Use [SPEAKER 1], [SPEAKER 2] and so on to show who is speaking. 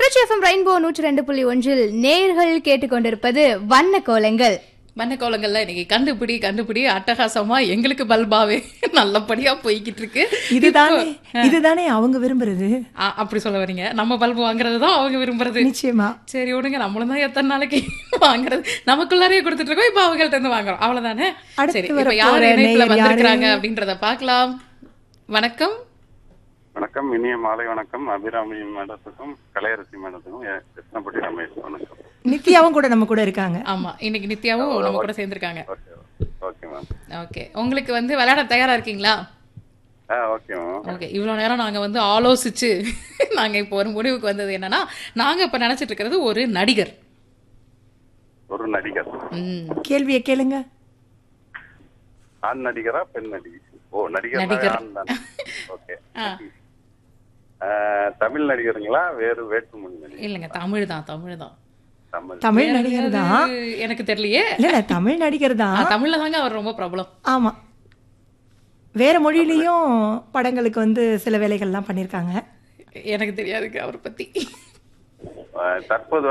[SPEAKER 1] Trichy FM rainbow நூற்றி ரெண்டு புள்ளி ஒன்றில் நேர்கள் கேட்டுக்கொண்டிருப்பது வண்ண கோலங்கள்
[SPEAKER 2] வண்ண கோலங்கள்ல இன்னைக்கு கண்டுபிடி கண்டுபிடி அட்டகாசமா எங்களுக்கு பல்பாவே நல்லபடியா போய்கிட்டு இருக்கு
[SPEAKER 3] இதுதானே இதுதானே அவங்க விரும்புறது
[SPEAKER 2] ஆ, அப்படி சொல்ல வரீங்க நம்ம பல்பு வாங்குறது தான் அவங்க விரும்புறது
[SPEAKER 3] நிச்சயமா
[SPEAKER 2] சரி விடுங்க நம்மளும் தான் எத்தனை நாளைக்கு வாங்குறது நமக்குள்ளாரையே கொடுத்துட்டு இருக்கோம் இப்ப அவங்கள்ட்ட இருந்து வாங்குறோம் அவ்வளவுதானே
[SPEAKER 3] அடுத்து
[SPEAKER 2] சரி இப்ப
[SPEAKER 3] வரப்போற
[SPEAKER 2] யார் இணைப்புல
[SPEAKER 3] நேயர்
[SPEAKER 2] வந்திருக்கிறாங்க
[SPEAKER 3] யாரு?
[SPEAKER 2] அப்படின்றத பார்க்கலாம் வணக்கம்
[SPEAKER 4] வணக்கம் இனிய மாலை வணக்கம் அபிராமி மேடத்துக்கும் கலையரசி மேடத்துக்கும் எ- கிருஷ்ணபட்டி ரமேஷ் வணக்கம்
[SPEAKER 3] நித்யாவும் கூட நம்ம கூட இருக்காங்க
[SPEAKER 2] ஆமா இன்னைக்கு நித்யாவும் நம்ம கூட சேர்ந்திருக்காங்க
[SPEAKER 4] ஓகே ஓகே மேம்
[SPEAKER 2] ஓகே உங்களுக்கு வந்து விளையாட தயாரா இருக்கீங்களா
[SPEAKER 4] ஆ ஓகே மேம்
[SPEAKER 2] ஓகே இவ்வளோ நேரம் நாங்கள் வந்து ஆலோசிச்சு நாங்கள் இப்போ ஒரு முடிவுக்கு வந்தது என்னன்னா நாங்கள் இப்போ நினச்சிட்டு இருக்கிறது ஒரு நடிகர்
[SPEAKER 4] ஒரு நடிகர்
[SPEAKER 2] ம்
[SPEAKER 3] கேள்வியை கேளுங்க
[SPEAKER 4] ஆண் நடிகரா பெண் நடிகை ஓ நடிகர்
[SPEAKER 2] நடிகர்.
[SPEAKER 4] ஆண் தானே ஓகே
[SPEAKER 2] ஆ
[SPEAKER 4] ஆ, தமிழ் நடிகருங்களா வேறு வேற்றுமொழி நடிகர்
[SPEAKER 2] இல்லைங்க தமிழ் தான் தமிழ் தான்
[SPEAKER 4] தமிழ்
[SPEAKER 3] தமிழ் நடிகர் தான்
[SPEAKER 2] அது எனக்கு தெரியலையே
[SPEAKER 3] இல்ல இல்ல தமிழ் நடிகர்
[SPEAKER 2] ஆ,
[SPEAKER 3] தான்
[SPEAKER 2] தமிழ்ல தாங்க அவர் ரொம்ப பிரபலம்
[SPEAKER 3] ஆமா வேற மொழியிலயும் படங்களுக்கு வந்து சில வேலைகள்லாம் பண்ணிருக்காங்க
[SPEAKER 2] எனக்கு தெரியாதுங்க அவரை பத்தி
[SPEAKER 4] ஆ, தற்போது